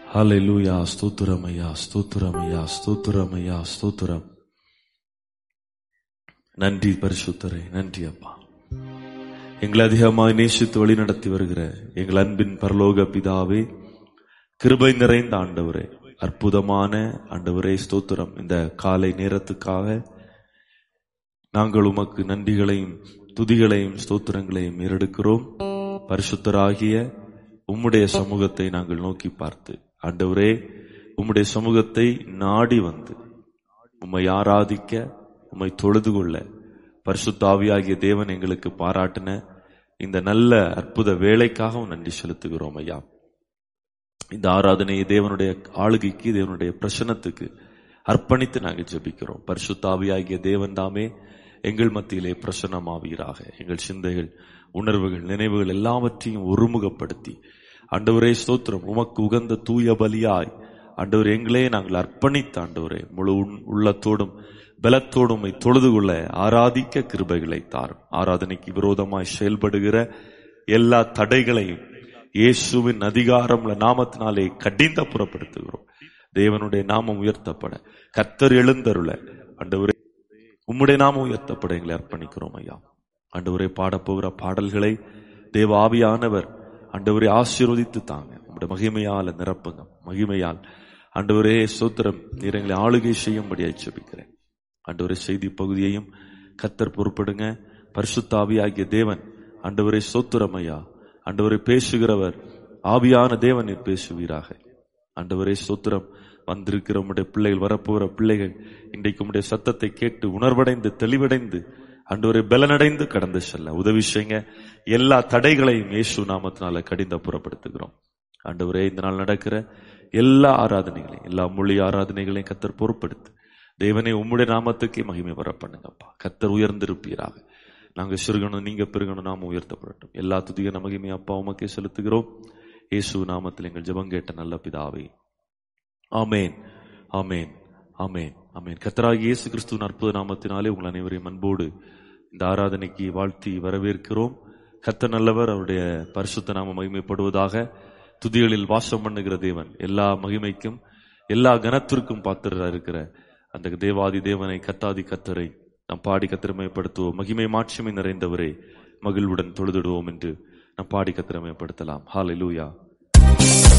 ஹalleluya ஸ்தோத்திரம் ஐயா ஸ்தோத்திரம் ஐயா ஸ்தோத்திரம் ஐயா ஸ்தோத்திரம் நன்றி பரிசுத்தரே நன்றி அப்பா எங்களை அதிகமாய் நேசித்து வழி நடத்தி வருகிற எங்கள் அன்பின் பரலோக பிதாவே கிருபை நிறைந்த ஆண்டவரே அற்புதமான ஆண்டவரே ஸ்தோத்திரம் இந்த காலை நேரத்துக்காக நாங்கள் உமக்கு நன்றிகளையும் துதிகளையும் ஸ்தோத்திரங்களையும் ஏறெடுக்கிறோம் பரிசுத்தராகிய உம்முடைய சமூகத்தை நாங்கள் நோக்கி பார்த்து ஆண்டவரே உம்முடைய சமூகத்தை நாடி வந்து உம்மை ஆராதிக்க உம்மை தொழுது கொள்ள பரிசுத்தாவியாகிய தேவன் எங்களுக்கு பாராட்டின இந்த நல்ல அற்புத வேலைக்காகவும் நன்றி செலுத்துகிறோம் ஐயா இந்த ஆராதனையை தேவனுடைய ஆளுகைக்கு தேவனுடைய பிரசனத்துக்கு அர்ப்பணித்து நாங்கள் ஜெபிக்கிறோம் பரிசுத்தாவியாகிய தேவன் தாமே எங்கள் மத்தியிலே பிரசன்னமாவீராக எங்கள் சிந்தைகள் உணர்வுகள் நினைவுகள் எல்லாவற்றையும் ஒருமுகப்படுத்தி ஆண்டவரே ஸ்தோத்திரம் உமக்கு உகந்த தூய பலியாய் ஆண்டவர் எங்களே நாங்கள் அர்ப்பணித்த ஆண்டவரே முழு உன்- உள்ளத்தோடும் பலத்தோடும் உம்மை தொழுது கொள்ள ஆராதிக்க கிருபைகளை தாரும் ஆராதனைக்கு விரோதமாய் செயல்படுகிற எல்லா தடைகளையும் இயேசுவின் அதிகாரமுள்ள நாமத்தினாலே கடிந்த புறப்படுத்துகிறோம் தேவனுடைய நாமம் உயர்த்தப்பட கர்த்தர் எழுந்தருள ஆண்டவரே உம்முடைய நாமம் உயர்த்தப்பட எங்களை அர்ப்பணிக்கிறோம் ஐயா ஆண்டவரே பாடப்போகிற பாடல்களை தேவ ஆவியானவர் ஆண்டவரே ஆசீர்வதித்து தாங்க உம்முடைய மகிமையால் நிரப்புங்க மகிமையால் ஆண்டவரே சோத்திரம் நீர் எங்களை ஆளுகை செய்யும்படியாய் ஜெபிக்கிறேன் ஆண்டவரே செய்தி பகுதியையும் கத்தர் பொறுப்படுங்க பரிசுத்த ஆவியாகிய தேவன் ஆண்டவரே சோத்திரம் ஐயா ஆண்டவரை பேசுகிறவர் ஆவியான தேவன் நீர் பேசுவீராக ஆண்டவரே சோத்திரம் வந்திருக்கிற உம்முடைய பிள்ளைகள் வரப்போகிற பிள்ளைகள் இன்றைக்கு உம்முடைய சத்தத்தை கேட்டு உணர்வடைந்து தெளிவடைந்து ஆண்டவரை பலனடைந்து கடந்து செல்ல உதவி செய்யுங்க எல்லா தடைகளையும் இயேசு நாமத்தினால கடிந்த புறப்படுத்துகிறோம் ஆண்டவரே இந்த நாள் நடக்கிற எல்லா ஆராதனைகளையும் எல்லா மொழி ஆராதனைகளையும் கத்தர் பொறுப்படுத்து தேவனே உம்முடைய நாமத்துக்கே மகிமை வர பண்ணுங்கப்பா கத்தர் உயர்ந்திருப்பீராக நாங்க சிறுகணும் நீங்க பெருகணும் நாம உயர்த்தப்படட்டும் எல்லா துதிக மகிமை அப்பா உமக்கே செலுத்துகிறோம் இயேசு நாமத்தில் எங்கள் ஜெபம் கேட்ட நல்ல பிதாவே ஆமேன் ஆமேன் ஆமேன் ஆமேன் கத்தராகி இயேசு கிறிஸ்துவின் அற்புத நாமத்தினாலே உங்கள் அனைவரையும் அன்போடு இந்த ஆராதனைக்கு வாழ்த்தி வரவேற்கிறோம் கத்த நல்லவர் அவருடைய பரிசுத்த நாம மகிமைப்படுவதாக துதிகளில் வாசம் பண்ணுகிற தேவன் எல்லா மகிமைக்கும் எல்லா கனத்திற்கும் பாத்திரா இருக்கிற அந்த தேவாதி தேவனை கத்தாதி கத்தரை நாம் பாடி கத்திரமயப்படுத்துவோம் மகிமை மாட்சிமை நிறைந்தவரே மகிழ்வுடன் தொழுதிடுவோம் என்று நாம் பாடி கத்திரமயப்படுத்தலாம் ஹalleluya